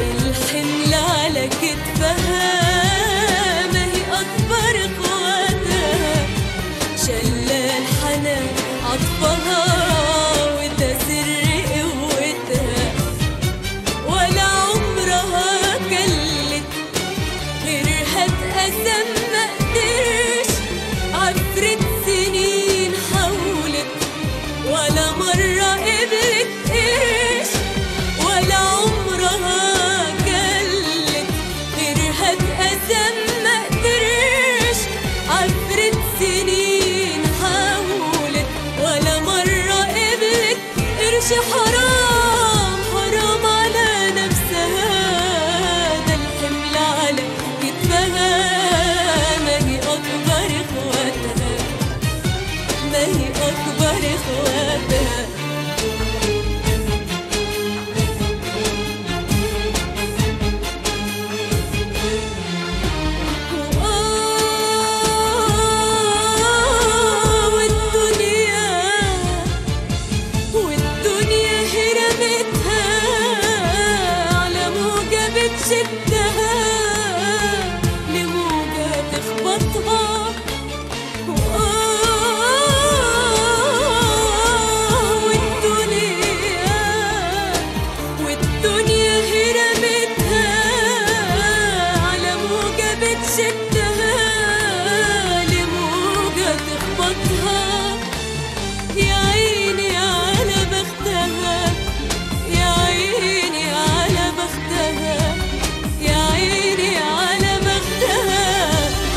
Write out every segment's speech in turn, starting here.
الحمل على كتفها ما هي أكبر إخواتها شلة الحنان عطفها وده سر قوتها ولا عمرها كلت غيرها اتقسم ما قدرش عفرت سنين حاولت ولا مرة قبلت قرش ولا عمرها كلت غيرها اتقسم ما قدرش عفرت سنين حاولت ولا مرة قبلت قرش حرام حرام على نفسها ده الحمل على كتفها ما هي أكبر إخواتها ما هي أكبر إخواتها وآه والدنيا والدنيا هرمتها على موجة بتشدها لموجة تخبطها وآه والدنيا والدنيا هرمتها على موجة بتشدها لموجة تخبطها يا عيني على بختها يا عيني على بختها يا عيني على بختها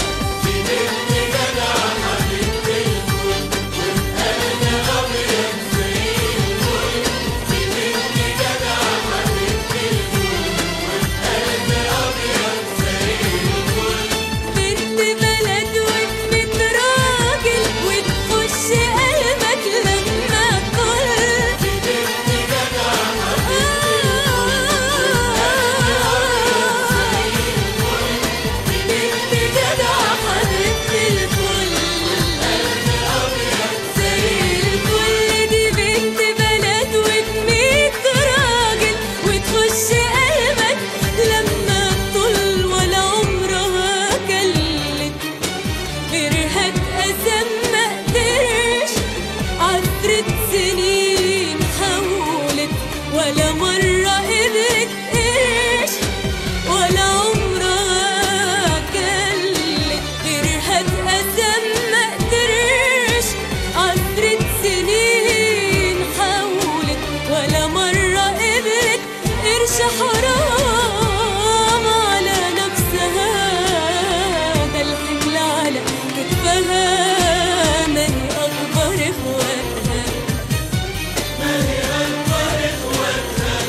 بنت بلد وابنة راجل وتخش قلبك لما قلت بنت جدع حبيبة الكل زي الكل دي بنت بلد وابنة راجل وتخش قلبك لما تطل ولا عمرها كلت غيرها اتقسم ما قدرش عفرت سنين حاولت ولا مرة قدرت قرش ولا عمرها كلت غيرها اتقسم ما قدرش عفرت سنين حاولت ولا مرة قدرت قرش حرام على نفسها ده الحمل على كتفها ما هي أكبر إخواتها ما هي أكبر إخواتها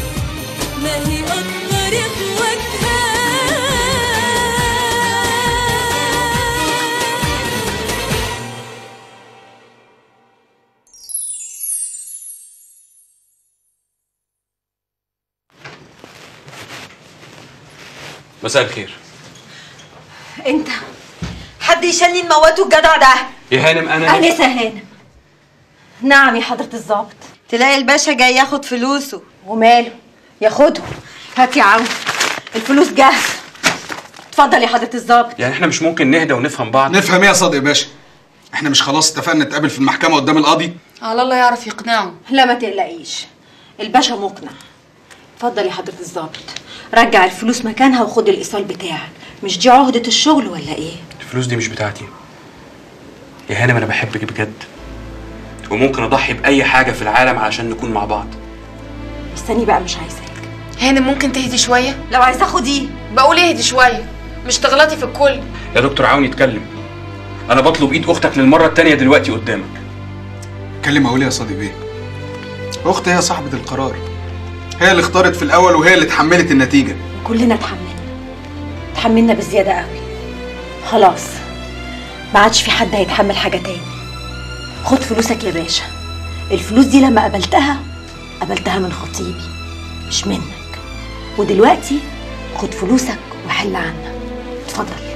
مساء الخير انت حد يشلني الموات الجدع ده يا هانم انا انسه هانم نعم يا حضرة الظابط تلاقي الباشا جاي ياخد فلوسه وماله ياخده هات يا عم الفلوس جاهزة اتفضل يا حضرة الظابط يعني احنا مش ممكن نهدى ونفهم بعض نفهم ايه يا صادق باشا احنا مش خلاص اتفقنا نتقابل في المحكمه قدام القاضي على الله يعرف يقنعه لا ما تقلقيش الباشا مقنع اتفضل يا حضرة الظابط رجع الفلوس مكانها وخد الايصال بتاعك مش دي عهدة الشغل ولا ايه الفلوس دي مش بتاعتي يا هانم انا بحبك بجد وممكن اضحي باي حاجه في العالم علشان نكون مع بعض استني بقى مش عايزاك هانم ممكن تهدي شويه لو عايزة خديه بقول اهدي شويه مش تغلطي في الكل يا دكتور عاوني اتكلم انا بطلب ايد اختك للمره التانية دلوقتي قدامك كلم اقول يا صادق بيه اختي هي صاحبه القرار هي اللي اختارت في الاول وهي اللي اتحملت النتيجه كلنا اتحملنا اتحملنا بزيادة قوي خلاص ما عادش في حد هيتحمل حاجة تاني خد فلوسك يا باشا الفلوس دي لما قبلتها قبلتها من خطيبي مش منك ودلوقتي خد فلوسك وحل عنها اتفضل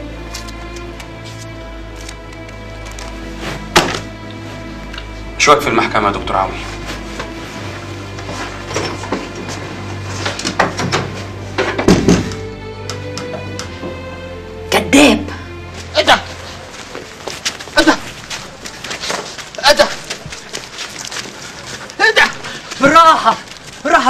اشوفك في المحكمه يا دكتور عوني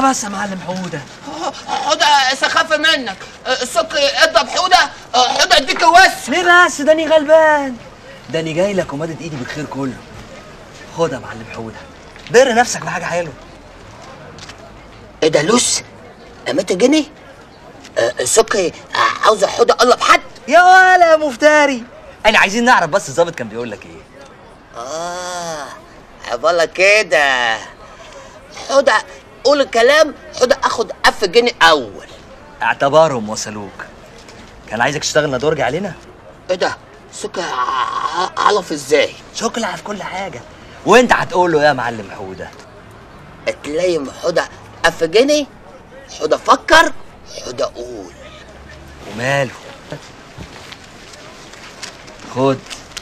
بس يا معلم حوده حوده سخافه منك السكر اضرب حوده حوده اديك وس ليه بس داني غلبان داني جاي لك ومادد ايدي بالخير كله خد يا معلم حوده بر نفسك بحاجه حلوه ايه ده لوس 100 جنيه السكر عاوز حوده اقلب حد يا ولا يا مفتري انا عايزين نعرف بس الظابط كان بيقول لك ايه اه عبالة كده حوده قول الكلام حوده اخد 1000 جنيه اول اعتبارهم وصلوك كان عايزك تشتغل ندورج علينا ايه ده سكر ع- علف ازاي شكلها في كل حاجه وانت هتقول له يا معلم حوده تلاقي حوده 1000 جنيه حوده فكر حوده قول وماله خد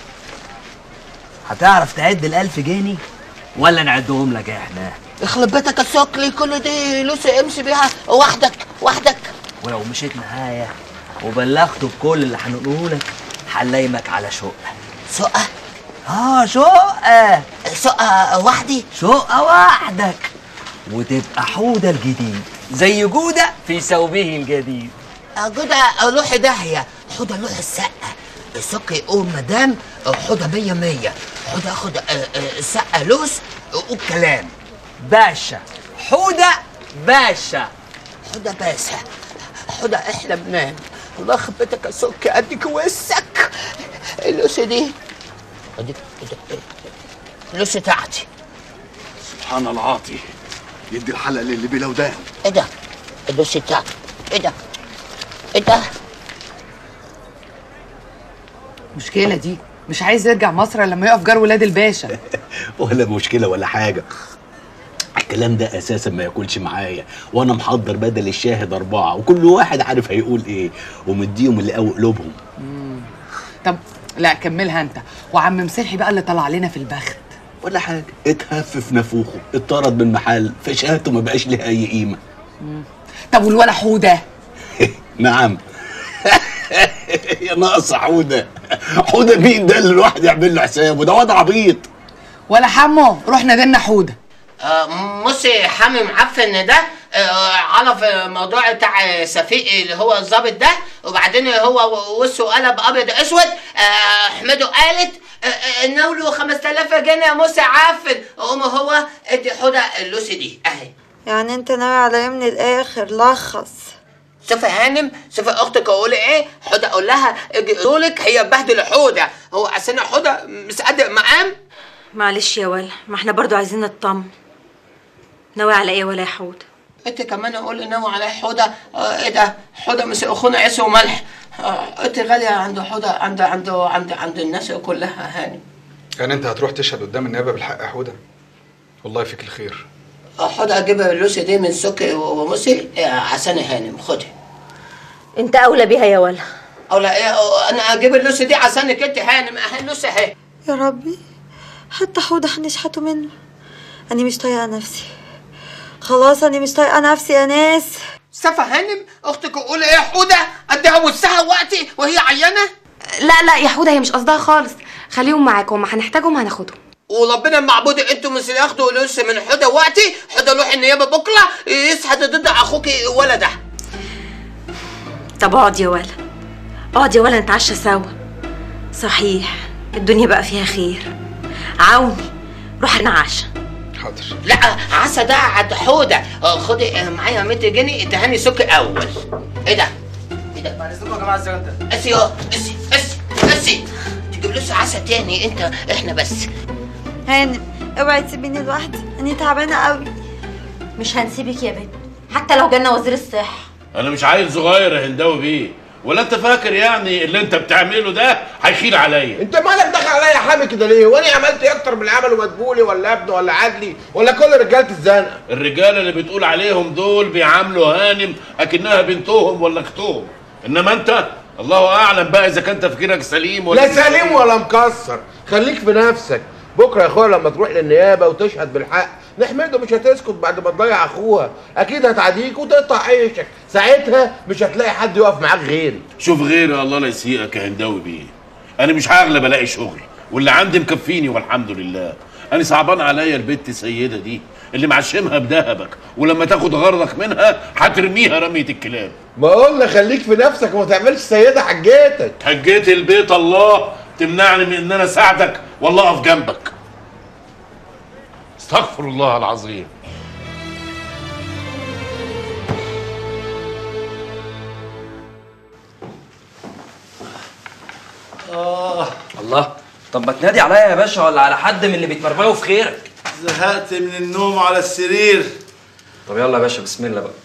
هتعرف تعد الألف جنيه ولا نعدهم لك احنا يخرب بيتك السكري كل دي لوسي امشي بيها وحدك وحدك ولو مشيت معايا وبلغته بكل اللي هنقوله لك هنلايمك على شقه شقه اه شقه شقه وحدي شقه وحدك وتبقى حوده الجديد زي جوده في ثوبه الجديد جودة روح داهية حوده روح السقة السكر يقول مدام حوده مية مية حوده اخد آه، آه، السقة لوس وقول كلام باشا حوده باشا حوده باشا حوده احنا بنام الله يخرب بيتك يا سكر اديك وسك اللوسي دي اديك اللوسي بتاعتي سبحان العاطي يدي الحلقه للي بلا ودان ايه ده اللوسي بتاعتي ايه ده ايه ده المشكلة دي مش عايز يرجع مصر إلا لما يقف جار ولاد الباشا ولا مشكله ولا حاجه الكلام ده اساسا ما ياكلش معايا وانا محضر بدل الشاهد اربعه وكل واحد عارف هيقول ايه ومديهم اللي قوي قلوبهم طب لا كملها انت وعم مسيحي بقى اللي طلع لنا في البخت ولا حاجه اتهف في نافوخه اتطرد من محل فشهادته ما بقاش لها اي قيمه طب والولا حوده نعم يا ناقص حوده حوده مين ده اللي الواحد يعمل له حسابه ده واد عبيط ولا حمو روح نادلنا حوده موسي حامي معفن ده آه، عرف الموضوع بتاع سفيق اللي هو الظابط ده وبعدين هو وشه قلب ابيض اسود آه، حمده قالت آه، آه، ناوله 5000 جنيه يا موسى عفن قوم هو ادي حوده اللوسي دي اهي يعني انت ناوي على ايه من الاخر لخص شوفي هانم شوفي اختك اقول ايه حوده اقول لها اجي لك هي بهدل حوده هو عشان حوده مش قادر مقام معلش يا ولا ما احنا برضو عايزين نطمن ناوي على ايه ولا يا حود انت كمان اقول لي ناوي على حوده آه ايه ده حوده مش اخونا عيسى وملح آه انت غاليه عند حوده عند عند عند عند الناس كلها هانم يعني انت هتروح تشهد قدام النيابه بالحق يا حوده والله فيك الخير آه، حوده اجيب اللوسي دي من سكي وموسي آه، عشان هانم خدي انت اولى بيها يا ولا او لا ايه آه، انا اجيب اللوسي دي عشانك انت هانم اهي اللوسي اهي يا ربي حتى حوضة هنشحته منه أنا مش طايقة نفسي خلاص أنا مش طايقة نفسي يا ناس سفا هانم اختك اقول ايه حوده اديها وسعها وقتي وهي عيانه لا لا يا حوده هي مش قصدها خالص خليهم معاك وما هنحتاجهم هناخدهم وربنا المعبود انتوا مش ياخدوا لوسي من حوده وقتي حوده روح النيابه بكره يسحد ضد اخوك ولده طب اقعد يا ولا اقعد يا ولا نتعشى سوا صحيح الدنيا بقى فيها خير عاوني روح نعشى حاضر لا عسى ده عد حوده آه، خدي آه، معايا 100 جنيه ادهاني سكر اول ايه ده؟ ايه ده؟ بعد اذنكم يا جماعه ازاي انت اسي اهو اسي اسي اسي تجيب لسه عسى تاني انت احنا بس هانم اوعي تسيبيني لوحدي أنا تعبانة قوي مش هنسيبك يا بنت حتى لو جالنا وزير الصحة انا مش عيل صغير يا هنداوي بيه ولا انت فاكر يعني اللي انت بتعمله ده هيخيل عليا انت مالك داخل عليا حامي كده ليه؟ وانا عملت ايه اكتر من اللي عمله مدبولي ولا ابنه ولا عدلي ولا كل رجاله الزنقه؟ الرجاله اللي بتقول عليهم دول بيعاملوا هانم اكنها بنتهم ولا اختهم انما انت الله اعلم بقى اذا كان تفكيرك سليم ولا لا سليم ولا مكسر خليك في نفسك بكره يا اخويا لما تروح للنيابه وتشهد بالحق نحمده مش هتسكت بعد ما تضيع اخوها اكيد هتعديك وتقطع عيشك ساعتها مش هتلاقي حد يقف معاك غيري شوف غيري الله لا يسيئك يا هنداوي بيه انا مش هغلب الاقي شغل واللي عندي مكفيني والحمد لله انا صعبان عليا البت السيده دي اللي معشمها بذهبك ولما تاخد غرضك منها هترميها رميه الكلاب ما قلنا خليك في نفسك وما تعملش سيده حجيتك حجيت البيت الله تمنعني من ان انا اساعدك والله اقف جنبك استغفر الله العظيم آه الله طب ما تنادي عليا يا باشا ولا على حد من اللي بيتمرمغوا في خيرك زهقت من النوم على السرير طب يلا يا باشا بسم الله بقى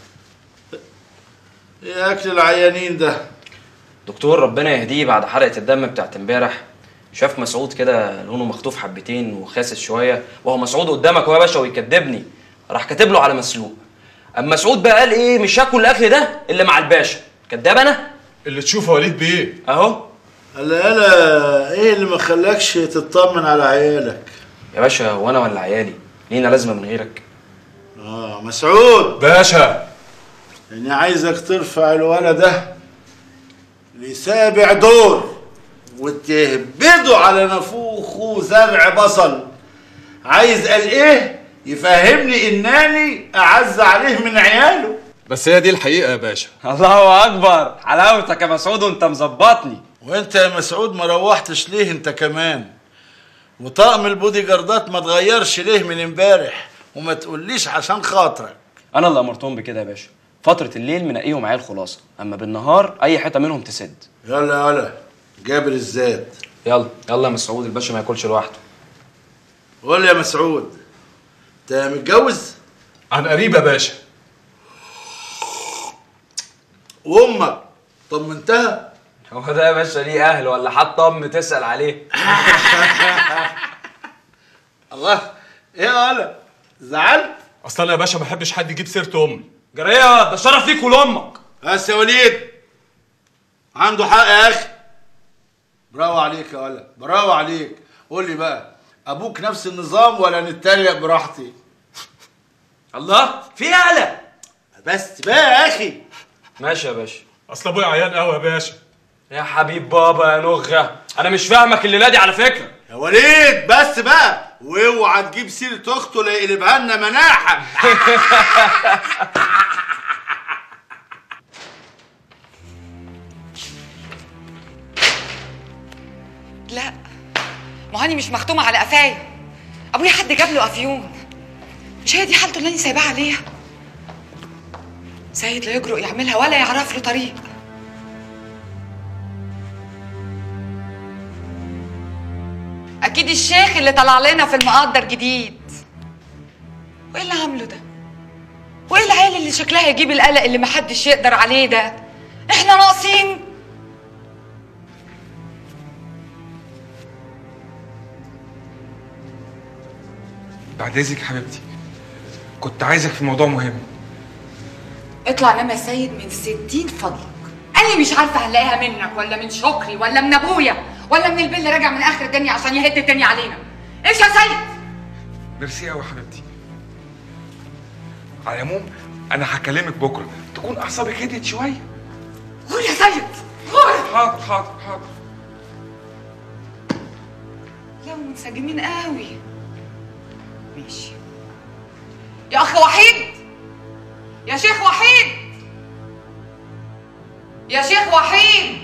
ايه اكل العيانين ده دكتور ربنا يهديه بعد حرقة الدم بتاعت امبارح شاف مسعود كده لونه مخطوف حبتين وخاسس شوية وهو مسعود قدامك اهو يا باشا ويكدبني راح كاتب له على مسلوق اما مسعود بقى قال ايه مش هاكل الاكل ده الا مع الباشا كداب انا اللي تشوفه وليد بيه اهو هلا هلا ايه اللي ما خلاكش تطمن على عيالك يا باشا وانا ولا عيالي لينا لازمه من غيرك اه مسعود باشا اني عايزك ترفع الولد ده لسابع دور وتهبده على نافوخه زرع بصل عايز قال ايه يفهمني انني اعز عليه من عياله بس هي دي الحقيقه يا باشا الله اكبر حلاوتك يا مسعود وانت مظبطني وانت يا مسعود ما روحتش ليه انت كمان وطقم البودي جاردات ما اتغيرش ليه من امبارح وما تقوليش عشان خاطرك انا اللي امرتهم بكده يا باشا فتره الليل منقيهم عيال خلاصه اما بالنهار اي حته منهم تسد يلا يلا جابر الزاد يلا يلا يا مسعود الباشا ما ياكلش لوحده قول لي يا مسعود انت متجوز عن قريب يا باشا وامك طمنتها هو ده يا باشا ليه اهل ولا حد ام تسال عليه الله ايه يا ولا زعلت اصل انا يا باشا ما بحبش حد يجيب سيره امي جريه ده شرف ليك ولامك بس يا وليد عنده حق يا اخي برافو عليك يا ولا برافو عليك قول لي بقى ابوك نفس النظام ولا نتريق براحتي الله في قلق بس بقى يا اخي ماشي يا باشا اصل ابويا عيان قوي يا باشا يا حبيب بابا يا نغه انا مش فاهمك الليله دي على فكره يا وليد بس بقى واوعى تجيب سيره اخته لا يقلبها لنا مناحه لا ما هاني مش مختومة على قفايا ابويا حد جاب له افيون مش هي دي حالته اللي انا سايباها عليها سيد لا يجرؤ يعملها ولا يعرف له طريق اكيد الشيخ اللي طلع لنا في المقدر جديد وايه اللي عامله ده وايه العيال اللي شكلها يجيب القلق اللي محدش يقدر عليه ده احنا ناقصين بعد اذنك يا حبيبتي كنت عايزك في موضوع مهم اطلع نام يا سيد من ستين فضلك انا مش عارفه هلاقيها منك ولا من شكري ولا من ابويا ولا من البل اللي راجع من اخر الدنيا عشان يهد الدنيا علينا ايش يا سيد ميرسي قوي يا حبيبتي على العموم انا هكلمك بكره تكون اعصابك هديت شويه قول يا سيد قول حاضر حاضر حاضر لا منسجمين قوي ماشي يا اخ وحيد يا شيخ وحيد يا شيخ وحيد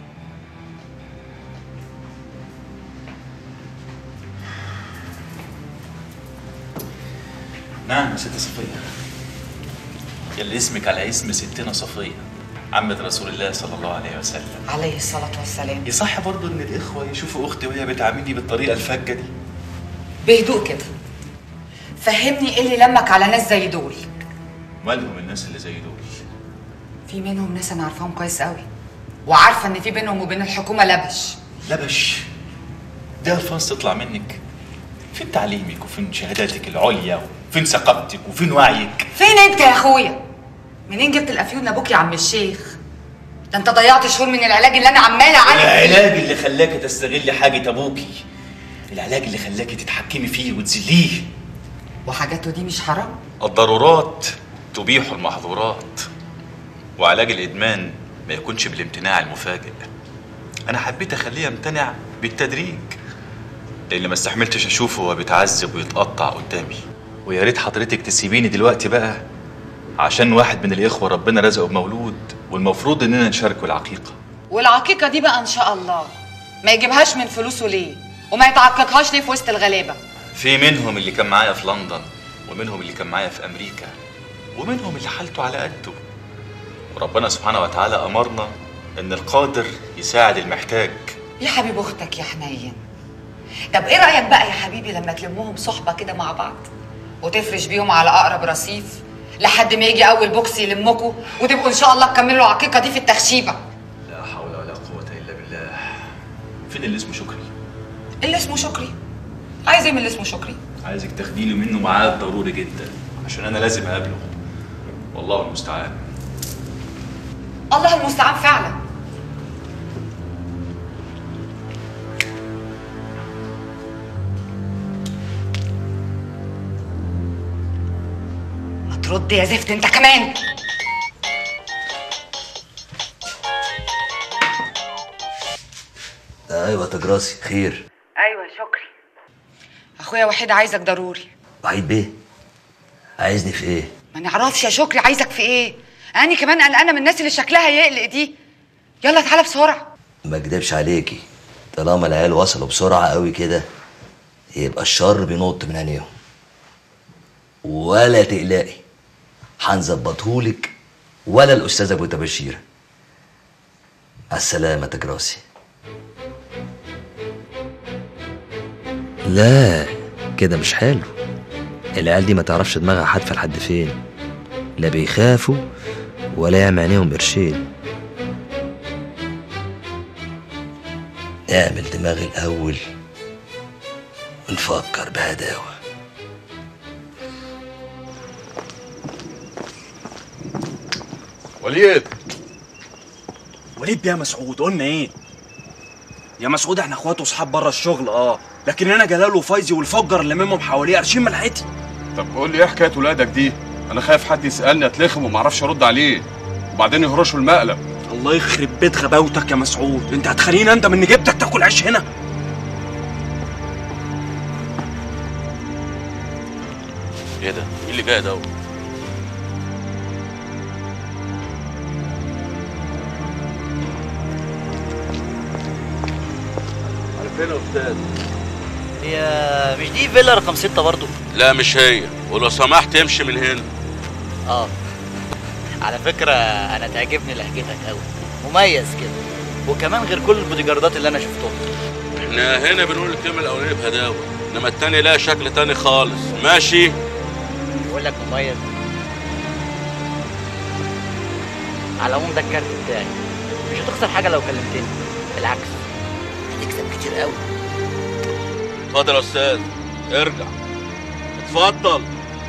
نعم يا ست صفية يلي اسمك على اسم ستنا صفية عمة رسول الله صلى الله عليه وسلم عليه الصلاة والسلام يصح برضو ان الاخوة يشوفوا اختي وهي بتعاملني بالطريقة الفجة دي بهدوء كده فهمني ايه اللي لمك على ناس زي دول مالهم الناس اللي زي دول في منهم ناس انا عارفاهم كويس قوي وعارفه ان في بينهم وبين الحكومه لبش لبش ده الفاظ تطلع منك فين تعليمك وفين شهاداتك العليا وفين ثقافتك وفين وعيك فين انت يا اخويا منين جبت الافيون ابوك يا عم الشيخ ده انت ضيعت شهور من العلاج اللي انا عماله اعالج فيه. العلاج اللي خلاكي تستغلي حاجة ابوكي العلاج اللي خلاكي تتحكمي فيه وتذليه وحاجاته دي مش حرام الضرورات تبيح المحظورات وعلاج الادمان ما يكونش بالامتناع المفاجئ انا حبيت اخليه يمتنع بالتدريج لان ما استحملتش اشوفه وهو بيتعذب ويتقطع قدامي ويا ريت حضرتك تسيبيني دلوقتي بقى عشان واحد من الاخوه ربنا رزقه بمولود والمفروض اننا نشاركه العقيقه والعقيقة دي بقى إن شاء الله ما يجيبهاش من فلوسه ليه وما يتعققهاش ليه في وسط الغلابة في منهم اللي كان معايا في لندن ومنهم اللي كان معايا في امريكا ومنهم اللي حالته على قده وربنا سبحانه وتعالى امرنا ان القادر يساعد المحتاج يا حبيب أختك يا حنين طب إيه رأيك بقى يا حبيبي لما تلمهم صحبة كده مع بعض وتفرش بيهم على أقرب رصيف لحد ما يجي أول بوكس يلمكوا وتبقوا إن شاء الله تكملوا العقيقة دي في التخشيبة لا حول ولا قوه الا بالله فين اللي اسمه شكري اللي اسمه شكري عايز ايه من اللي اسمه شكري عايزك تاخدي لي منه ميعاد ضروري جدا عشان انا لازم اقابله والله المستعان الله المستعان فعلا ما ترد يا زفت انت كمان ايوه تجراسي خير ايوه شكري اخويا وحيد عايزك ضروري وحيد بيه عايزني في ايه ما نعرفش يا شكري عايزك في ايه انا كمان قلقانه من الناس اللي شكلها يقلق دي يلا تعالى بسرعه ما اكدبش عليكي طالما العيال وصلوا بسرعه قوي كده يبقى الشر بينط من عينيهم ولا تقلقي هنظبطهولك ولا الاستاذه ابو تبشيره على السلامه تجراسي لا كده مش حلو العيال دي ما تعرفش دماغها حادفه لحد فين لا بيخافوا ولا يعمى عينيهم قرشين اعمل دماغ الاول ونفكر بهداوه وليد وليد بيه يا مسعود قلنا ايه يا مسعود احنا اخوات وصحاب بره الشغل اه لكن انا جلال وفايزي والفجر اللي لممهم حواليه قرشين ملحتي طب قول لي ايه حكايه ولادك دي انا خايف حد يسالني اتلخم وما اعرفش ارد عليه وبعدين يهرشوا المقلب الله يخرب بيت غباوتك يا مسعود انت هتخليني اندم ان جبتك تاكل عيش هنا ايه ده؟ مين اللي جاي ده؟ على فين يا استاذ؟ هي مش دي فيلا رقم ستة برضو لا مش هي ولو سمحت امشي من هنا اه على فكرة أنا تعجبني لهجتك أوي مميز كده وكمان غير كل البوديجاردات اللي أنا شفتهم احنا هنا بنقول الكلمه الاولانيه بهداوه انما التاني لها شكل تاني خالص ماشي بقول لك مميز على العموم ده الكارت بتاعي مش هتخسر حاجة لو كلمتني بالعكس هتكسب كتير أوي اتفضل يا استاذ ارجع اتفضل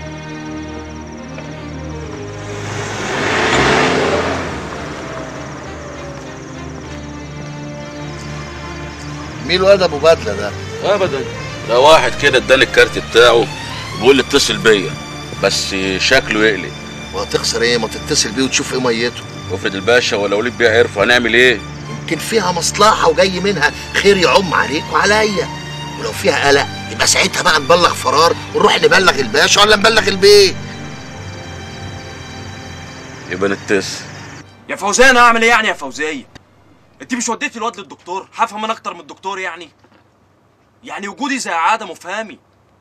مين الواد ابو بدله ده؟ ابدا ده واحد كده اداني الكارت بتاعه بيقول لي اتصل بيا بس شكله يقلق وهتخسر ايه ما تتصل بيه وتشوف ايه ميته وافرض الباشا ولا وليد بيه عرفوا هنعمل ايه يمكن فيها مصلحه وجاي منها خير يعم عليك وعليا ولو فيها قلق يبقى ساعتها بقى نبلغ فرار ونروح نبلغ الباشا ولا نبلغ البيه يبقى نتصل يا فوزيه انا اعمل ايه يعني يا فوزيه انت مش وديتي الواد للدكتور هفهم انا اكتر من الدكتور يعني يعني وجودي زي عدم وفهمي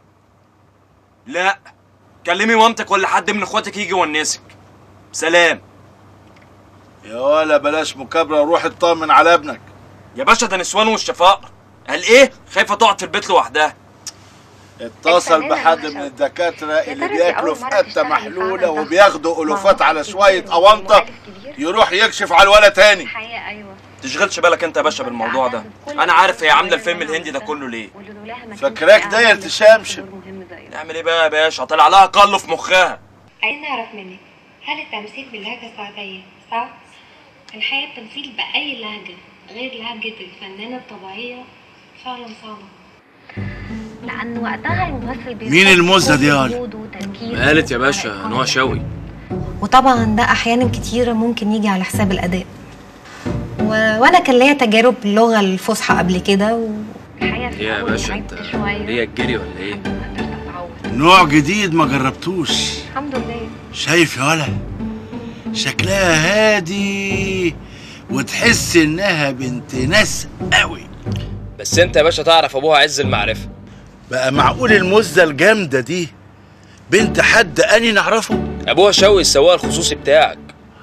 لا كلمي مامتك ولا حد من اخواتك يجي يونسك سلام يا ولا بلاش مكابرة وروح اطمن على ابنك يا باشا ده نسوان والشفاء قال ايه خايفه تقعد في البيت لوحدها اتصل بحد من الدكاترة اللي بياكلوا في قتة محلولة وبياخدوا ألوفات على شوية أونطة يروح يكشف على الولا تاني تشغلش بالك انت يا باشا بالموضوع ده انا عارف هي عامله الفيلم الهندي ده كله ليه فاكراك داير تشمشم نعمل ايه بقى يا باشا طلع لها قل في مخها عايز نعرف منك هل التمثيل باللهجة السعودية صعب؟ الحقيقة التمثيل بأي لهجة غير لهجة الفنانة الطبيعية فعلا صعبة لأن وقتها الممثل مين الموزة دي يا قالت يا باشا نوع شوي وطبعا ده أحيانا كتيرة ممكن يجي على حساب الأداء و... وأنا كان ليا تجارب باللغة الفصحى قبل كده و... الحقيقة في ايه يا الأول باشا انت تعبت شوية ليه الجري ولا ايه نوع جديد ما جربتوش الحمد لله شايف يا ولا شكلها هادي وتحس انها بنت ناس قوي بس انت يا باشا تعرف ابوها عز المعرفه بقى معقول المزه الجامده دي بنت حد اني نعرفه ابوها شوقي السواق الخصوصي بتاعك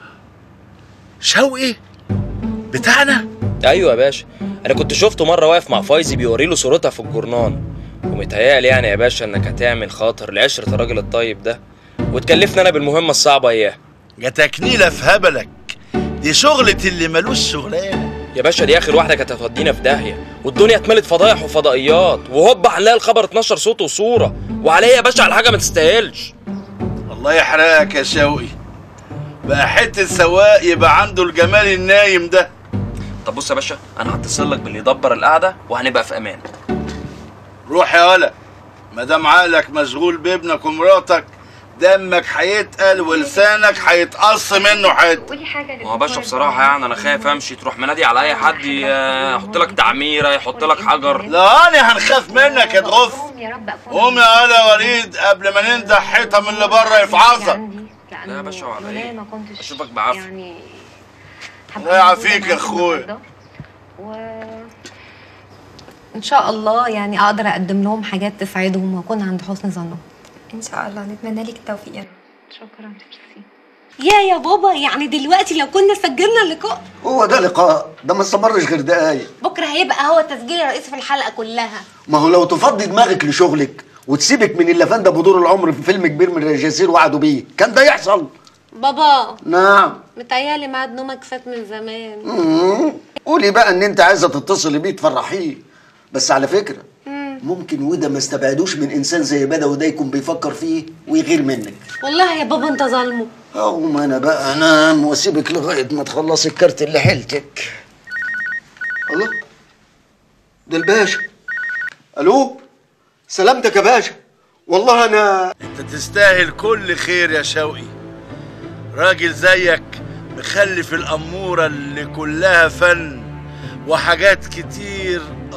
شوقي بتاعنا ايوه يا باشا انا كنت شفته مره واقف مع فايزي بيوري له صورتها في الجورنان ومتهيألي يعني يا باشا انك هتعمل خاطر لعشره الراجل الطيب ده وتكلفني انا بالمهمه الصعبه اياه جاتك نيله في هبلك دي شغلة اللي ملوش شغلانه يا باشا دي اخر واحده كانت هتودينا في داهيه والدنيا اتملت فضايح وفضائيات وهوب هنلاقي الخبر 12 صوت وصوره وعليا يا باشا على حاجه ما تستاهلش الله يحرقك يا شوقي بقى حته سواق يبقى عنده الجمال النايم ده طب بص يا باشا انا هتصل لك باللي يدبر القعده وهنبقى في امان روح يا ولا ما دام عقلك مشغول بابنك ومراتك دمك هيتقل ولسانك هيتقص منه حته قولي حاجة ما هو يا باشا بصراحه يعني انا خايف امشي تروح منادي على اي حد ي- يحط لك تعميره يحط لك حجر لا انا هنخاف منك يا تغف يا رب أكون قوم يا ولا وليد قبل ما ننده حيطه من اللي بره يفعصك لا يا باشا وعلى لولا ايه ما كنتش اشوفك بعافيه يعني الله يعافيك يا اخويا و... ان شاء الله يعني اقدر اقدم لهم حاجات تساعدهم واكون عند حسن ظنهم ان شاء الله نتمنى لك التوفيق شكرا ميرسي يا يا بابا يعني دلوقتي لو كنا سجلنا اللقاء هو ده لقاء ده ما استمرش غير دقايق بكره هيبقى هو التسجيل الرئيسي في الحلقه كلها ما هو لو تفضي دماغك لشغلك وتسيبك من اللفان ده بدور العمر في فيلم كبير من الرجاسير وعدوا بيه كان ده يحصل بابا نعم متهيألي ميعاد نومك فات من زمان مم. قولي بقى ان انت عايزه تتصلي بيه تفرحيه بس على فكره مم. ممكن وده ما استبعدوش من انسان زي بدوي ده يكون بيفكر فيه ويغير منك والله يا بابا انت ظالمه او ما انا بقى انام واسيبك لغايه ما تخلصي الكارت اللي حيلتك الله ده الباشا الو سلامتك يا باشا والله انا انت تستاهل كل خير يا شوقي راجل زيك مخلف الأمورة اللي كلها فن وحاجات كتير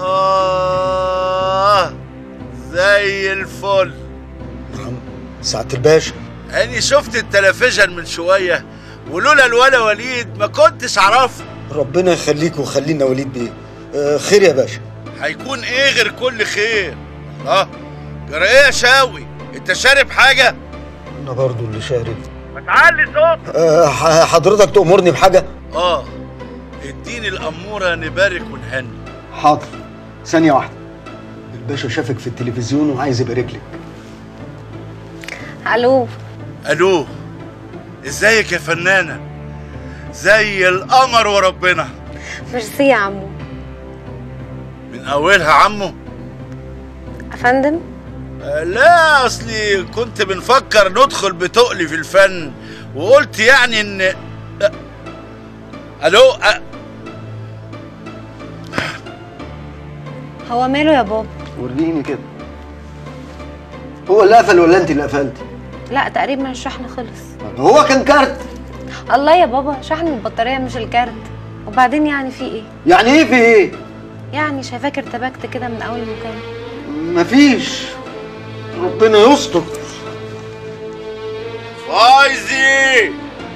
آه زي الفل سعاده الباشا أني شفت التلفزيون من شوية ولولا الولا وليد ما كنتش عرفت ربنا يخليك ويخلينا وليد بيه آه خير يا باشا هيكون ايه غير كل خير الله جرى ايه يا شاوي انت شارب حاجة انا برضو اللي شارب ما تعلي صوت آه ح- حضرتك تأمرني بحاجه اه اديني الأمورة نبارك ونهني حاضر ثانيه واحده الباشا شافك في التلفزيون وعايز يبارك لك الو الو ازيك يا فنانة زي القمر وربنا ميرسي يا عمو من اولها عمو افندم آه، لا اصلي كنت بنفكر ندخل بتقلي في الفن وقلت يعني ان آه، الو آه، هو ماله يا بابا وريني كده هو اللي قفل ولا انت اللي قفلتي لا تقريبا الشحن خلص هو كان كارت الله يا بابا شحن البطاريه مش الكارت وبعدين يعني في ايه يعني ايه في ايه يعني شايفاك ارتبكت كده من اول مكالمه مفيش ربنا يستر فايزي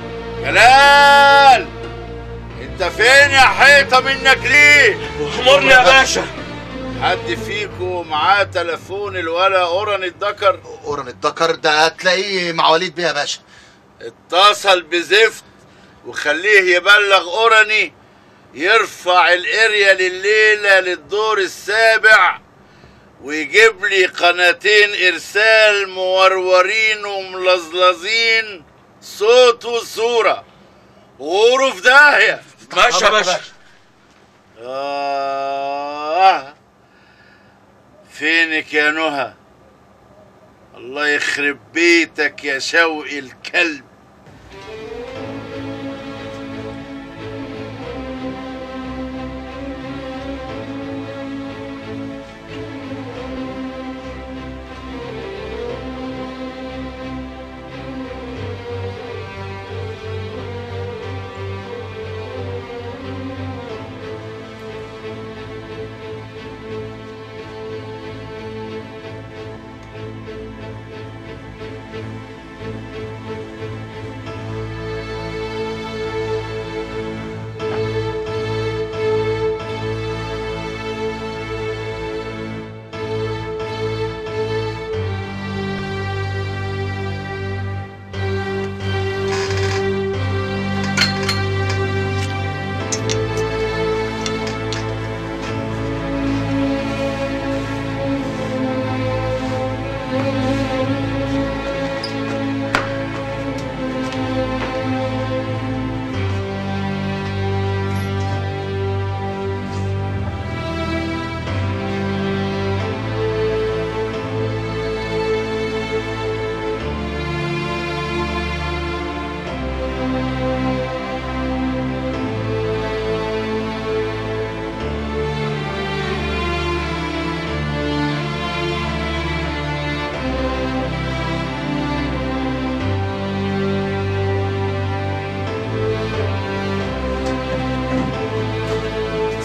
جلال انت فين يا حيطه منك ليه امرني يا باشا حد فيكو معاه تليفون الولا اورن الدكر اورن الدكر ده هتلاقيه مع وليد بيه يا باشا اتصل بزفت وخليه يبلغ اورني يرفع الاريا لليله للدور السابع ويجيب لي قناتين ارسال مورورين وملظلظين صوت وصوره غوروا في داهيه ماشي يا باشا آه فينك يا نهى الله يخرب بيتك يا شوقي الكلب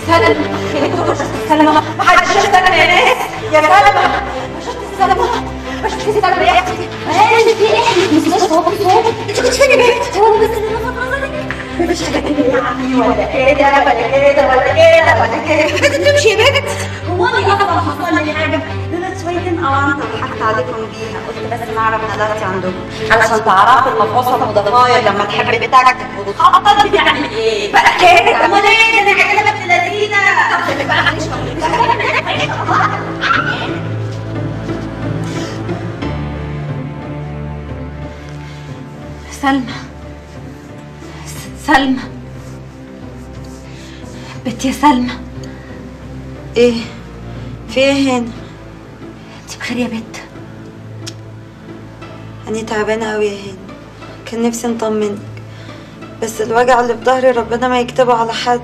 سلمى خليته سلمى ما حدش شاف سلمى يا ناس يا سلمى ما شفت سلمى ما شفت سلمى يا اختي مالك في ايه احنا في مستشفى هو في صوت انت كنت فين يا بنت هو بس اللي لفت نظرك مفيش حاجه كده يا عمي ولا كده ولا كده ولا كده ولا كده انت بتمشي يا بنت هو انا اصلا حصل لي حاجه دول شويتين اوانطه ضحكت عليكم بيها قلت بس نعرف ندرتي عندكم علشان تعرفوا المفاصل والضفاير لما تحب بتاعتك وتخبط بتعمل ايه بقى كده امال ايه ده انا عجبك ابن لذينه طب خلي بقى معلش سلمى س- سلمى بنت يا سلمى ايه في ايه هنا انت بخير يا بنت أنا تعبانة أوي يا هاني كان نفسي نطمنك بس الوجع اللي في ظهري ربنا ما يكتبه على حد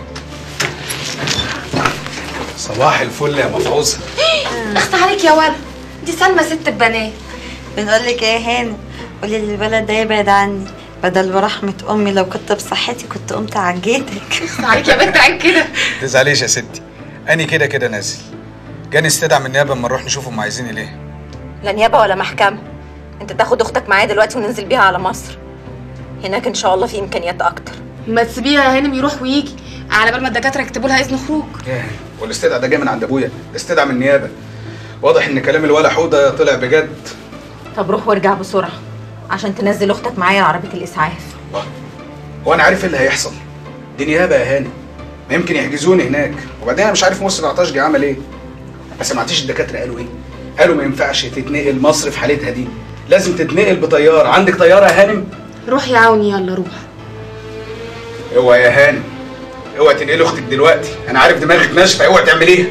صباح الفل يا مفعوصه اخت عليك يا ولد دي سلمى ست البنات بنقول لك ايه يا هاني قولي للولد ده يبعد عني بدل ورحمة أمي لو كنت بصحتي كنت قمت عجيتك عليك يا بنت عيب كده تزعليش يا ستي اني كده كده نازل جاني استدعى من النيابه اما نروح نشوف هم عايزين ليه لا نيابه ولا محكمه انت تاخد اختك معايا دلوقتي وننزل بيها على مصر هناك ان شاء الله في امكانيات اكتر ما تسيبيها يا هانم يروح ويجي على بال ما الدكاتره يكتبوا لها اذن خروج ياه والاستدعاء ده جاي من عند ابويا الاستدعاء من النيابه واضح ان كلام الولا حوده طلع بجد طب روح وارجع بسرعه عشان تنزل اختك معايا عربيه الاسعاف هو انا عارف ايه اللي هيحصل دي نيابه يا هاني ما يمكن يحجزوني هناك وبعدين انا مش عارف مصر العطاشجي عمل ايه ما سمعتيش الدكاتره قالوا ايه قالوا ما ينفعش تتنقل مصر في حالتها دي لازم تتنقل بطياره عندك طياره يا هانم روح يا عوني يلا روح اوعى يا هانم اوعى تنقلي اختك دلوقتي انا عارف دماغك ناشفه اوعى تعمليها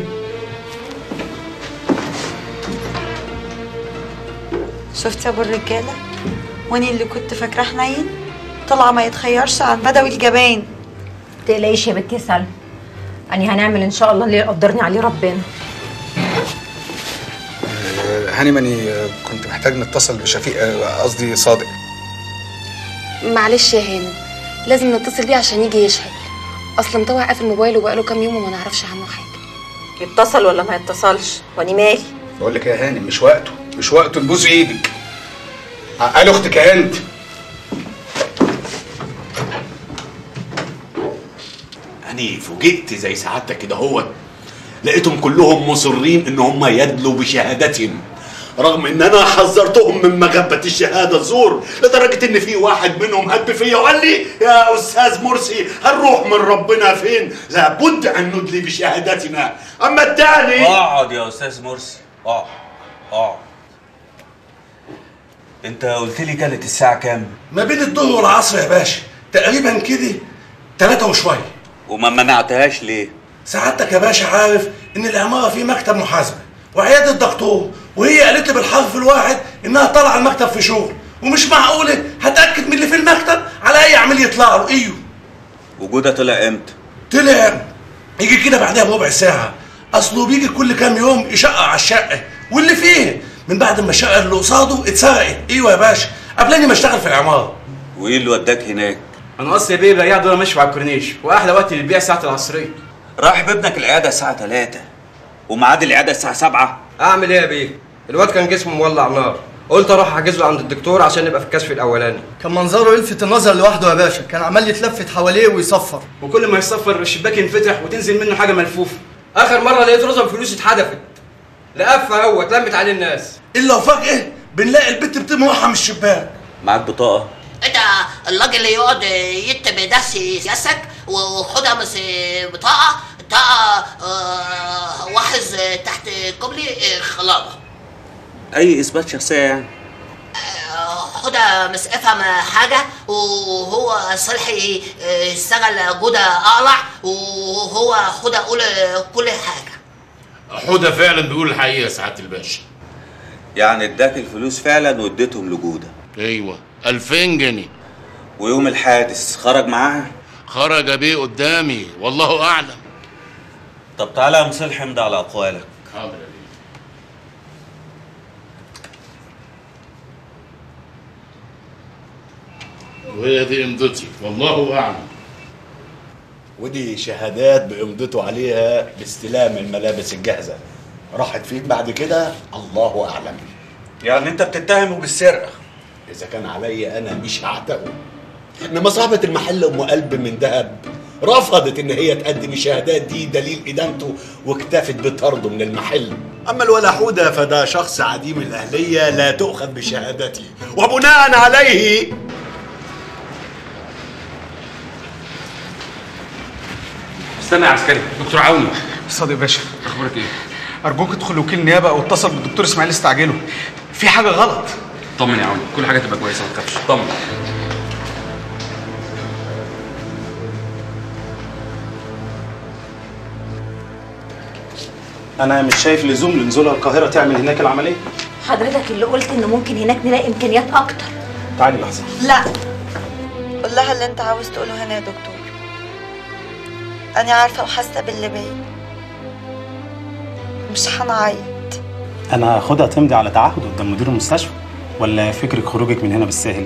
شفت يا ابو الرجالة واني اللي كنت فاكراه حنين طلع ما يتخيرش عن بدوي الجبان تقلقيش يا بنتي يا سلمى اني هنعمل ان شاء الله اللي يقدرني عليه ربنا آه، هاني ماني آه، كنت محتاج نتصل بشفيق آه، قصدي صادق معلش يا هانم لازم نتصل بيه عشان يجي يشهد اصل مطوع قافل موبايله بقاله كام يوم وما نعرفش عنه حاجه يتصل ولا ما يتصلش واني مالي بقول لك يا هانم مش وقته مش وقته نبوس ايدك عقل اختك يا هند أنا فوجئت زي سعادتك كده هو لقيتهم كلهم مصرين إن هم يدلوا بشهادتهم رغم إن أنا حذرتهم من مغبة الشهادة الزور لدرجة إن في واحد منهم هب فيا وقال لي يا أستاذ مرسي هنروح من ربنا فين؟ لابد أن ندلي بشهادتنا أما التاني اقعد يا استاذ مرسي اقعد اقعد انت قلت لي كانت الساعه كام ما بين الظهر والعصر يا باشا تقريبا كده ثلاثة وشوية وما منعتهاش ليه سعادتك يا باشا عارف ان العمارة في مكتب محاسبة وعيادة دكتور وهي قالت لي بالحرف الواحد انها طالعة المكتب في شغل ومش معقولة هتأكد من اللي في المكتب على اي عميل يطلع له ايوه وجودها طلع امتى طلع يجي كده بعدها بربع ساعة اصله بيجي كل كام يوم يشقق على الشقة واللي فيه من بعد ما الشقة اللي قصاده اتسرقت ايوه يا باشا قبلاني ما اشتغل في العمارة وايه اللي وداك هناك انا قصدي بيه بياع دول ماشي على الكورنيش واحلى وقت للبيع ساعه العصريه راح بابنك العياده الساعه 3 وميعاد العياده الساعه 7 اعمل ايه يا بيه الواد كان جسمه مولع نار قلت اروح احجز له عند الدكتور عشان نبقى في الكشف الاولاني كان منظره يلفت النظر لوحده يا باشا كان عمال يتلفت حواليه ويصفر وكل ما يصفر الشباك ينفتح وتنزل منه حاجه ملفوفه اخر مره لقيت رزم فلوس اتحدفت لقفها هو اتلمت عليه الناس الا وفجاه بنلاقي البت بتموحها من الشباك معاك بطاقه انت الراجل اللي يقعد يكتب ده سياسك وخدها مس بطاقه بطاقه آه، واحز تحت كوبري آه، خلابه اي اثبات شخصيه يعني خدها مس افهم حاجه وهو صلحي آه، يشتغل جودة اقلع وهو خدها قول كل حاجه حوده فعلا بيقول الحقيقه يا سعاده الباشا يعني اداك الفلوس فعلا واديتهم لجوده ايوه 2000 جنيه ويوم الحادث خرج معاها خرج بيه قدامي والله اعلم طب تعالى يا مصلح امضي على اقوالك حاضر وهي دي امضتي والله اعلم ودي شهادات بإمضته عليها باستلام الملابس الجاهزة راحت فين بعد كده الله أعلم يعني انت بتتهمه بالسرقة إذا كان عليا أنا مش هعتقه إنما صاحبة المحل أم قلب من ذهب رفضت إن هي تقدم الشهادات دي دليل إدانته واكتفت بطرده من المحل أما الولا حودة فده شخص عديم الأهلية لا تؤخذ بشهادته وبناء عليه استنى يا عسكري دكتور عوني صادق باشا اخبارك ايه ارجوك ادخل وكيل نيابه او اتصل بالدكتور اسماعيل استعجله في حاجه غلط طمن يا عوني كل حاجه تبقى كويسه ما تخافش طمن انا مش شايف لزوم لنزولها القاهره تعمل هناك العمليه حضرتك اللي قلت ان ممكن هناك نلاقي امكانيات اكتر تعالي لحظه لا قول لها اللي انت عاوز تقوله هنا يا دكتور انا عارفه وحاسه باللي بيا مش هنعيط انا هاخدها تمضي على تعهد قدام مدير المستشفى ولا فكرك خروجك من هنا بالساهل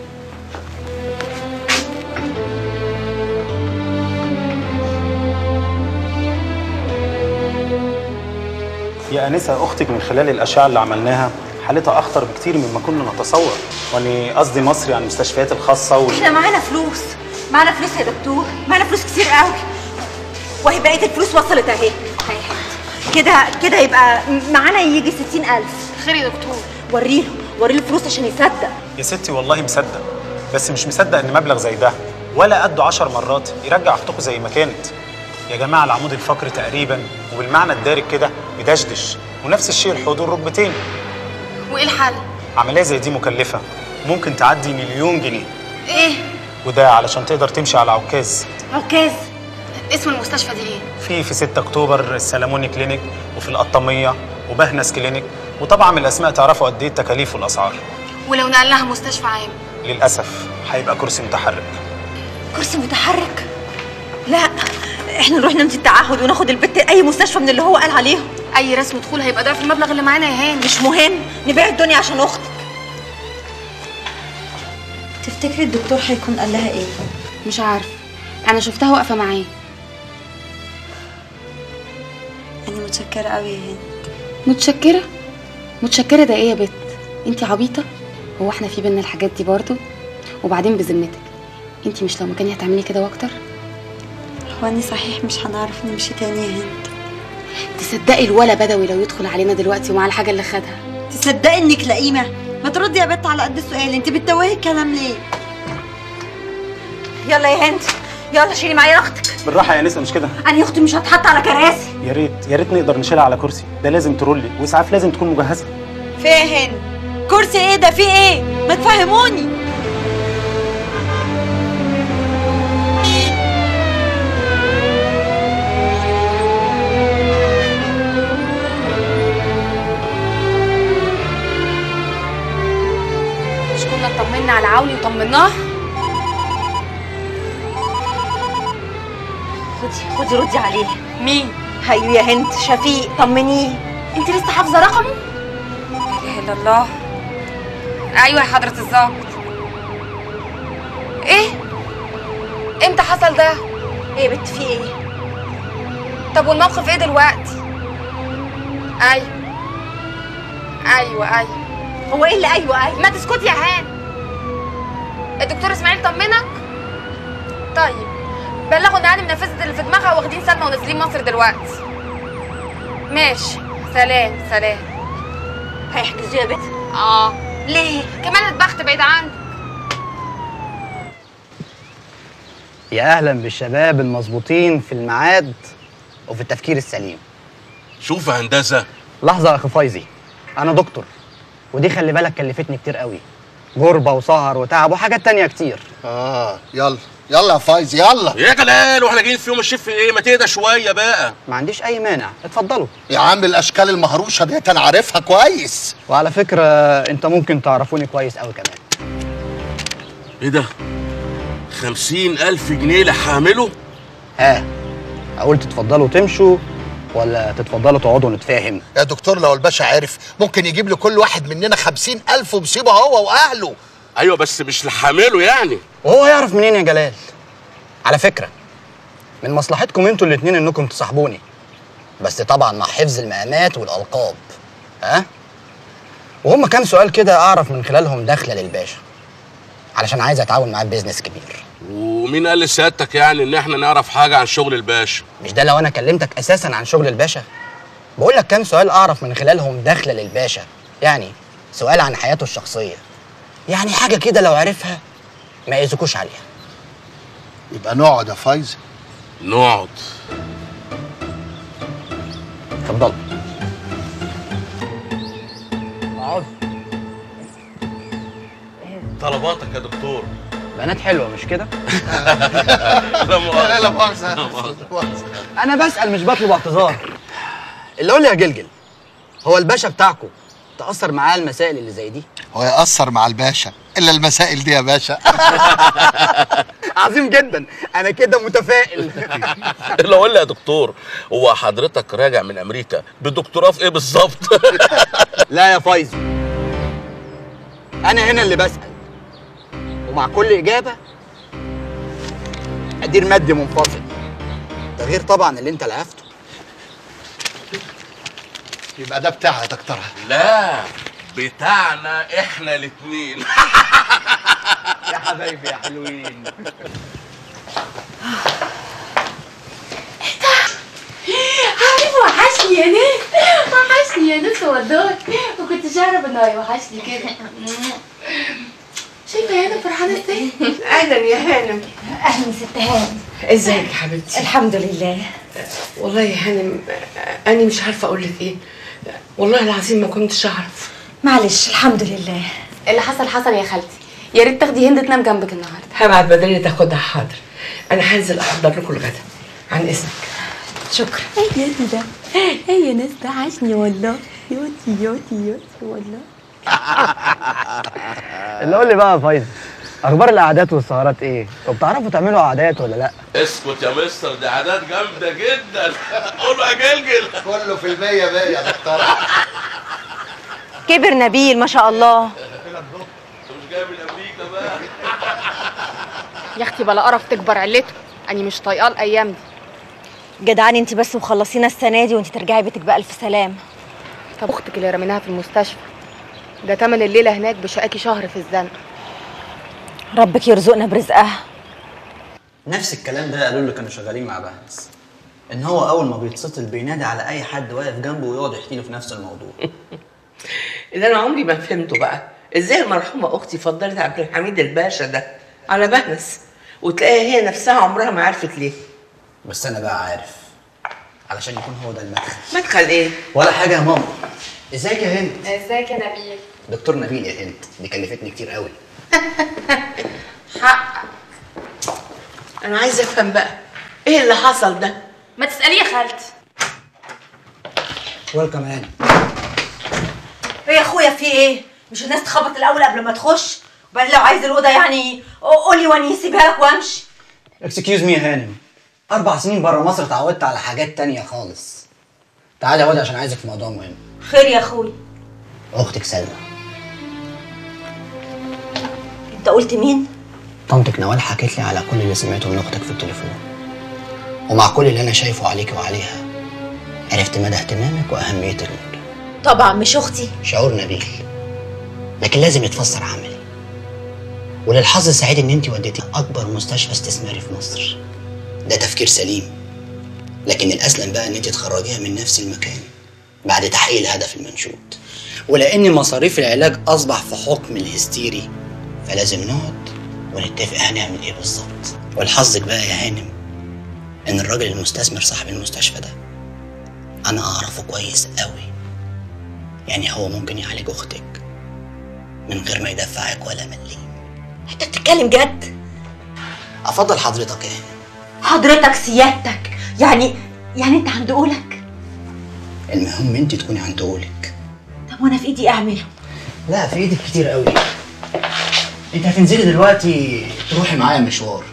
يا انسه اختك من خلال الاشعه اللي عملناها حالتها اخطر بكتير مما كنا نتصور وانا قصدي مصر يعني المستشفيات الخاصه وال... احنا معانا فلوس معانا فلوس يا دكتور معانا فلوس كتير قوي وهي بقيه الفلوس وصلت اهي اهي كده كده يبقى معانا يجي 60000 خير يا دكتور وريله وريله الفلوس عشان يصدق يا ستي والله مصدق بس مش مصدق ان مبلغ زي ده ولا قده عشر مرات يرجع اختكم زي ما كانت يا جماعه العمود الفقري تقريبا وبالمعنى الدارج كده مدشدش ونفس الشيء الحوض والركبتين وايه الحل؟ عمليه زي دي مكلفه ممكن تعدي مليون جنيه ايه؟ وده علشان تقدر تمشي على عكاز عكاز اسم المستشفى دي ايه؟ في في 6 اكتوبر السلاموني كلينيك وفي القطاميه وبهنس كلينيك وطبعا من الاسماء تعرفوا قد ايه التكاليف والاسعار ولو نقلناها مستشفى عام للاسف هيبقى كرسي متحرك كرسي متحرك لا احنا نروح نمضي التعهد وناخد البت اي مستشفى من اللي هو قال عليهم اي رسم دخول هيبقى ضعف المبلغ اللي معانا يا هاني مش مهم نبيع الدنيا عشان اختك تفتكري الدكتور هيكون قال لها ايه مش عارف انا شفتها واقفه معاه انا متشكره قوي يا هند متشكره متشكره ده ايه يا بت انت عبيطه هو احنا في بينا الحاجات دي برضو وبعدين بذمتك انت مش لو مكاني هتعملي كده واكتر هو اني صحيح مش هنعرف نمشي تاني يا هند تصدقي الولا بدوي لو يدخل علينا دلوقتي ومع الحاجه اللي خدها تصدقي انك لئيمه ما تردي يا بت على قد السؤال انت بتتوهي الكلام ليه يلا يا هند يلا شيلي معايا اختك بالراحه يا نسا مش كده انا اختي مش هتحط على كراسي يا ريت يا ريت نقدر نشيلها على كرسي ده لازم ترولي واسعاف لازم تكون مجهزه في ايه يا هند كرسي ايه ده في ايه ما تفهموني مش كنا اطمنا على عوني وطمناه خدي خدي ردي عليه مين هيو يا هند شفيق طمنيه انت لسه حافظه رقمه لا اله الا الله ايوه يا حضره الظابط ايه امتى حصل ده ايه يا بت في ايه طب والموقف ايه دلوقتي ايوه ايوه ايوه هو ايه اللي ايوه ايوه ما تسكتي يا هان الدكتور اسماعيل طمنك طيب بلغوا ان هاني منفذت اللي في دماغها واخدين سلمى ونازلين مصر دلوقتي ماشي سلام سلام هيحجزوا يا بت اه ليه كمان البخت بعيد عنك يا اهلا بالشباب المظبوطين في الميعاد وفي التفكير السليم شوف يا هندسه لحظه يا اخي فايزي انا دكتور ودي خلي بالك كلفتني كتير قوي غربه وسهر وتعب وحاجات تانية كتير اه يلا يلا يا فايز يلا يا جلال واحنا جايين في يوم الشيف ايه ما تهدى شويه بقى ما عنديش اي مانع اتفضلوا يا عم الاشكال المهروشه ديت انا عارفها كويس وعلى فكره انت ممكن تعرفوني كويس قوي كمان ايه ده خمسين ألف جنيه اللي هعمله ها اقول تتفضلوا تمشوا ولا تتفضلوا تقعدوا نتفاهم يا دكتور لو الباشا عارف ممكن يجيب لكل واحد مننا خمسين ألف مصيبة هو وأهله ايوه بس مش اللي هعمله يعني وهو يعرف منين يا جلال على فكره من مصلحتكم انتوا الاتنين انكم تصاحبوني بس طبعا مع حفظ المقامات والالقاب ها وهم كام سؤال كده اعرف من خلالهم دخله للباشا علشان عايز اتعاون معاه بيزنس كبير ومين قال لسيادتك يعني ان احنا نعرف حاجه عن شغل الباشا مش ده لو انا كلمتك اساسا عن شغل الباشا بقول لك كام سؤال اعرف من خلالهم دخله للباشا يعني سؤال عن حياته الشخصيه يعني حاجه كده لو عرفها ما يأذكوش عليها يبقى نقعد يا فايز نقعد اتفضل اقعد طلباتك يا دكتور بنات حلوه مش كده لا مؤاخذة. لا مؤاخذة. انا بسال مش بطلب اعتذار اللي قول لي يا جلجل هو الباشا بتاعكم تاثر معاه المسائل اللي زي دي هو يأثر مع الباشا إلا المسائل دي يا باشا عظيم جدا انا كده متفائل اللي اقول لي يا دكتور هو حضرتك راجع من امريكا بدكتوراه في ايه بالظبط لا يا فايزو انا هنا اللي بسال ومع كل اجابه ادير مادي منفصل ده غير طبعا اللي انت لعفته يبقى ده بتاعها يا دكتورة لا بتاعنا احنا الاثنين يا حبايبي يا حلوين عارف وحشني يا ناس وحشني يا ناس والله ما كنتش اعرف انه هيوحشني كده شايفه يا هانم فرحانه ازاي؟ اهلا يا هانم اهلا ست هانم ازيك يا حبيبتي الحمد لله والله يا هانم انا مش عارفه اقول لك ايه والله العظيم ما كنتش اعرف معلش الحمد لله اللي حصل حصل يا خالتي يا ريت تاخدي هند تنام جنبك النهارده هبعت بدري تاخدها حاضر انا هنزل احضر لكم الغدا عن اذنك شكرا ايه يا ده ايه يا ناس ده عاشني والله يوتي يوتي يوتي والله اللي قول لي بقى يا فايزو اخبار القعدات والسهرات ايه طب تعرفوا تعملوا قعدات ولا لا اسكت يا مستر دي عادات جامده جدا قول له يا جلجل كله في المية مية يا دكتورة كبر نبيل ما شاء الله مش جاي من امريكا بقى يا اختي بلا قرف تكبر علته اني مش طايقاه الايام دي جدعاني انت بس وخلصينا السنه دي وانت ترجعي بيتك بألف سلام طب اختك اللي رميناها في المستشفى ده تمن الليله هناك بشقاكي شهر في الزنقه ربك يرزقنا برزقها نفس الكلام ده قالوا له كانوا شغالين مع بهنس ان هو اول ما بيتصل بينادي على اي حد واقف جنبه ويقعد يحكي له في نفس الموضوع اللي انا عمري ما فهمته بقى ازاي المرحومه اختي فضلت عبد الحميد الباشا ده على بهنس وتلاقيها هي نفسها عمرها ما عرفت ليه بس انا بقى عارف علشان يكون هو ده المدخل مدخل ايه ولا حاجه يا ماما ازيك يا هند ازيك يا نبيل دكتور نبيل يا هند دي كلفتني كتير قوي حق انا عايزه افهم بقى ايه اللي حصل ده ما تسالي يا خالتي ويلكم هاني ايه يا اخويا في ايه مش الناس تخبط الاول قبل ما تخش وبعدين لو عايز الاوضه يعني قولي وانا يسيبها لك وامشي اكسكيوز مي يا هانم اربع سنين بره مصر اتعودت على حاجات تانية خالص تعالي يا واد عشان عايزك في موضوع مهم خير يا اخوي اختك سلمى انت قلت مين طنطك نوال حكت لي على كل اللي سمعته من اختك في التليفون ومع كل اللي انا شايفه عليك وعليها عرفت مدى اهتمامك واهميه الموضوع طبعا مش اختي شعور نبيل لكن لازم يتفسر عملي وللحظ السعيد ان انت وديتي اكبر مستشفى استثماري في مصر ده تفكير سليم لكن الاسلم بقى ان انت تخرجيها من نفس المكان بعد تحقيق الهدف المنشود ولان مصاريف العلاج اصبح في حكم الهستيري فلازم نقعد ونتفق هنعمل ايه بالظبط ولحظك بقى يا هانم ان الراجل المستثمر صاحب المستشفى ده انا اعرفه كويس قوي يعني هو ممكن يعالج اختك من غير ما يدفعك ولا مليم انت بتتكلم جد افضل حضرتك ايه حضرتك سيادتك يعني يعني انت عند قولك المهم انت تكوني عند قولك طب وانا في ايدي اعمله لا في ايدك كتير قوي انت هتنزلي دلوقتي تروحي معايا مشوار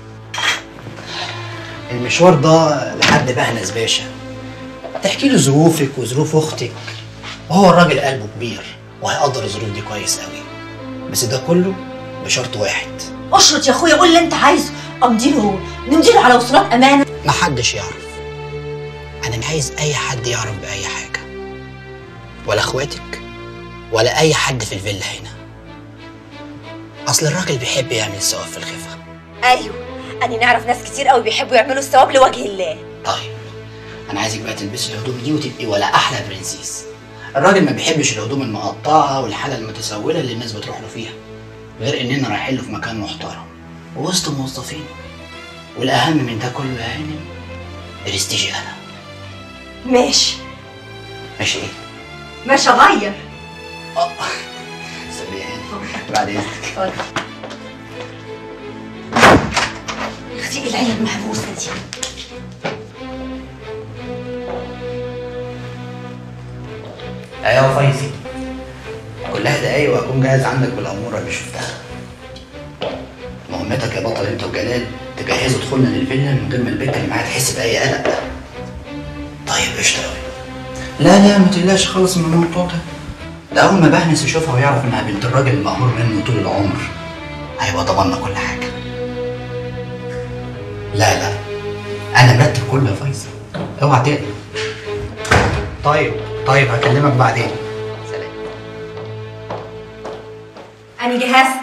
المشوار ده لحد بهنس باشا تحكي له ظروفك وظروف اختك وهو الراجل قلبه كبير وهيقدر الظروف دي كويس قوي بس ده كله بشرط واحد اشرط يا اخويا قول اللي انت عايزه امضي له نمضي له على وصولات امانه محدش يعرف انا مش عايز اي حد يعرف باي حاجه ولا اخواتك ولا اي حد في الفيلا هنا اصل الراجل بيحب يعمل الثواب في الخفه ايوه انا نعرف ناس كتير قوي بيحبوا يعملوا الثواب لوجه الله طيب انا عايزك بقى تلبسي الهدوم دي وتبقي ولا احلى برنسيس الراجل ما بيحبش الهدوم المقطعه والحاله المتسوله اللي الناس بتروح له فيها غير اننا رايحين له في مكان محترم ووسط موظفين والاهم من ده كله يا هانم برستيجي انا ماشي ماشي ايه ماشي اغير سوري يا هانم بعد اذنك اتفضل اختي ايه العين المحبوسه دي ايوه فايزي كلها دقايق واكون جاهز عندك بالاموره اللي شفتها مهمتك يا بطل انت وجلال تجهزوا دخولنا للفيلا من غير ما البنت اللي معايا تحس باي قلق طيب قشطه أوي. لا لا ما تقلقش خالص من الموضوع ده ده اول ما بهنس يشوفها ويعرف انها بنت الراجل المأمور منه طول العمر هيبقى ضمننا كل حاجه لا لا انا مرتب كله يا فايزي اوعى تقلق طيب طيب هكلمك بعدين انا جهزت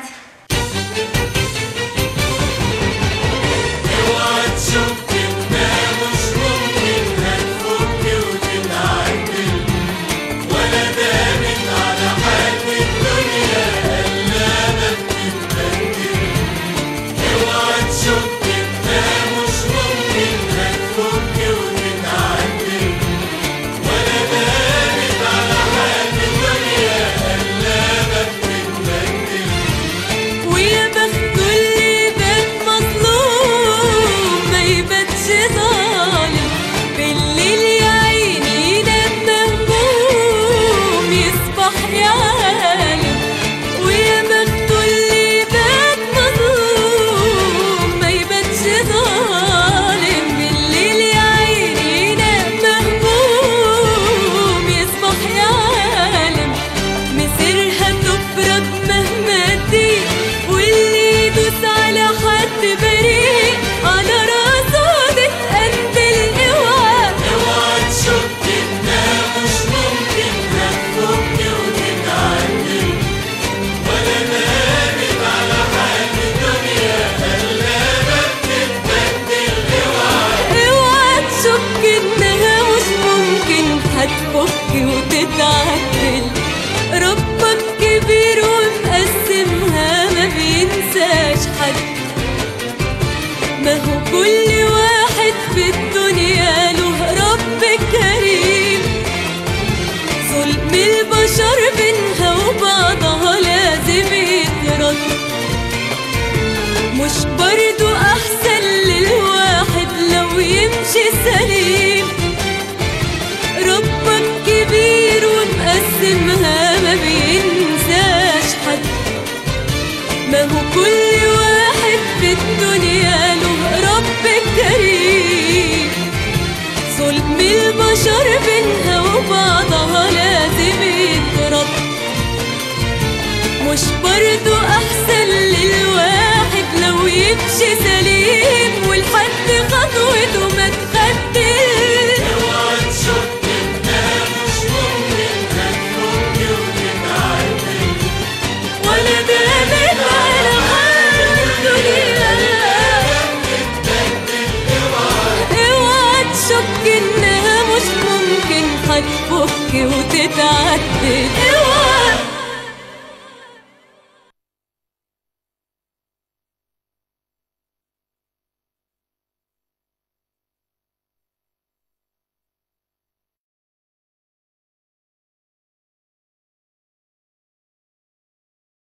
ويا بخت اللي بات مظلوم ما يباتش ظالم بالليل يا عيني ينام مهموم يصبح يا عالم ويا بخت اللي بات مظلوم ما يباتش ظالم بالليل يا عيني ينام مهموم يصبح يا عالم مسيرها تفرج مهما تضيق واللي يدوس على حد بريء على راسه تتقتل اوعى اوعى تشك انها مش ممكن هتفك وتتعدل ولا نامت على حال الدنيا قلبك تتبدل اوعى اوعى تشك انها مش ممكن هتفك وتتعدل ربك كبير ومقسمها ما بينساش حد ما هو كل واحد في الدنيا له رب كريم ظلم البشر بينها وبعضها لازم يترد مش برضو احسن للواحد لو يمشي سليم ربك كبير ومقسمها ما بينساش حد ما هو كل واحد في الدنيا له رب كريم ظلم البشر بينها وبعضها لازم يترد مش برضو احسن للواحد لو يمشي سليم والحد خطوته ما تخدل اوعى تشك انها مش ممكن هتفك وتتعدل ولا دامت على حال الدنيا اوعى تشك انها مش ممكن هتفك وتتعدل